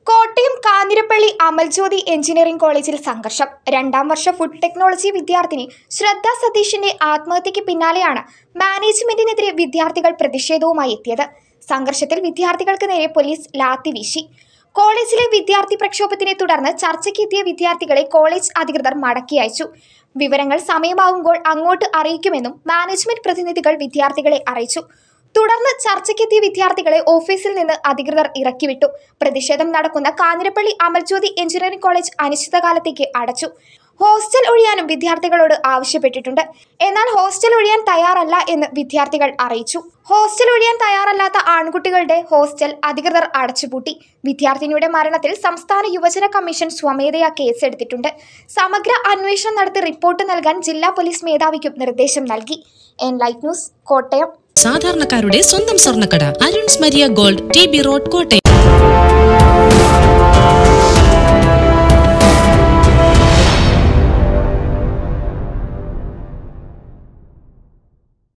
Kottayam Kanjirappally Amaljyothi engineering കോളേജിൽ സംഘർഷം രണ്ടാം വർഷ ഫുഡ് ടെക്നോളജി വിദ്യാർത്ഥിനി ശ്രദ്ധ സതീഷിന്റെ ആത്മഹത്യയ്ക്ക് പിന്നാലെയാണ് മാനേജ്മെന്റിനെതിരെ വിദ്യാർത്ഥികൾ പ്രതിഷേധവുമായി എത്തിയത് സംഘർഷത്തിൽ വിദ്യാർത്ഥികൾക്ക് നേരെ പോലീസ് ലാത്തി വീശി കോളേജിലെ വിദ്യാർത്ഥി പ്രക്ഷോഭത്തിനെ തുടർന്ന് ചർച്ചയ്ക്കെത്തിയ വിദ്യാർത്ഥികളെ കോളേജ് അധികൃതർ മടക്കി അയച്ചു വിവരങ്ങൾ സമയമാകുമ്പോൾ അങ്ങോട്ട് അറിയിക്കുമെന്നും മാനേജ്മെന്റ് പ്രതിനിധികൾ വിദ്യാർത്ഥികളെ അറിയിച്ചു തുടർന്ന് ചർച്ചയ്ക്കെത്തിയ വിദ്യാർത്ഥികളെ ഓഫീസിൽ നിന്ന് അധികൃതർ ഇറക്കിവിട്ടു പ്രതിഷേധം നടക്കുന്ന കാഞ്ഞിരപ്പള്ളി അമൽജ്യോതി എഞ്ചിനീയറിംഗ് കോളേജ് അനിശ്ചിതകാലത്തേക്ക് അടച്ചു ഹോസ്റ്റൽ ഒഴിയാനും വിദ്യാർത്ഥികളോട് ആവശ്യപ്പെട്ടിട്ടുണ്ട് എന്നാൽ ഹോസ്റ്റൽ ഒഴിയാൻ തയ്യാറല്ല എന്ന് വിദ്യാർത്ഥികൾ അറിയിച്ചു ഹോസ്റ്റൽ ഒഴിയാൻ തയ്യാറല്ലാത്ത ആൺകുട്ടികളുടെ ഹോസ്റ്റൽ അധികൃതർ അടച്ചുപൂട്ടി വിദ്യാർത്ഥിനിയുടെ മരണത്തിൽ സംസ്ഥാന യുവജന കമ്മീഷൻ സ്വമേധയാ കേസെടുത്തിട്ടുണ്ട് സമഗ്ര അന്വേഷണം നടത്തി റിപ്പോർട്ട് നൽകാൻ ജില്ലാ പോലീസ് മേധാവിക്കും നിർദ്ദേശം നൽകി എൻ ലൈറ്റ് ന്യൂസ് കോട്ടയം സാധാരണക്കാരുടെ സ്വന്തം സ്വർണ്ണക്കട Aruns Maria gold T B road Kottayam